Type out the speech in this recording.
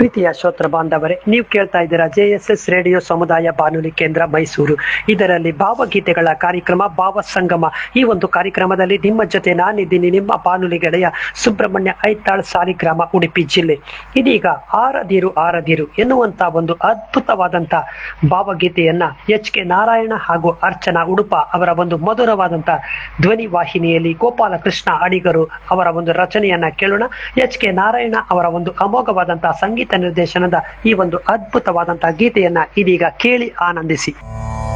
ಪ್ರೀತಿಯ ಶ್ರೋತ್ರ ಬಾಂಧವರೇ ನೀವು ಕೇಳ್ತಾ ಇದ್ದೀರಾ ಜೆ ಎಸ್ ಎಸ್ ರೇಡಿಯೋ ಸಮುದಾಯ ಬಾನುಲಿ ಕೇಂದ್ರ ಮೈಸೂರು ಇದರಲ್ಲಿ ಭಾವಗೀತೆಗಳ ಕಾರ್ಯಕ್ರಮ ಭಾವ ಸಂಗಮ ಈ ಒಂದು ಕಾರ್ಯಕ್ರಮದಲ್ಲಿ ನಿಮ್ಮ ಜೊತೆ ನಾನಿದ್ದೀನಿ ನಿಮ್ಮ ಬಾನುಲಿ ಗೆಳೆಯ ಸುಬ್ರಹ್ಮಣ್ಯ ಐತಾಳ್ ಸಾಲಿಗ್ರಾಮ ಉಡುಪಿ ಜಿಲ್ಲೆ ಇದೀಗ ಆರದಿರು ಆರದಿರು ಎನ್ನುವಂತ ಒಂದು ಅದ್ಭುತವಾದಂತ ಭಾವಗೀತೆಯನ್ನ ಎಚ್ ಕೆ ನಾರಾಯಣ ಹಾಗೂ ಅರ್ಚನಾ ಉಡುಪ ಅವರ ಒಂದು ಮಧುರವಾದಂತ ಧ್ವನಿ ವಾಹಿನಿಯಲ್ಲಿ ಗೋಪಾಲಕೃಷ್ಣ ಅಡಿಗರು ಅವರ ಒಂದು ರಚನೆಯನ್ನ ಕೇಳೋಣ ಎಚ್ ಕೆ ನಾರಾಯಣ ಅವರ ಒಂದು ಅಮೋಘವಾದಂತಹ ಸಂಗೀತ ನಿರ್ದೇಶನದ ಈ ಒಂದು ಅದ್ಭುತವಾದಂತಹ ಗೀತೆಯನ್ನ ಇದೀಗ ಕೇಳಿ ಆನಂದಿಸಿ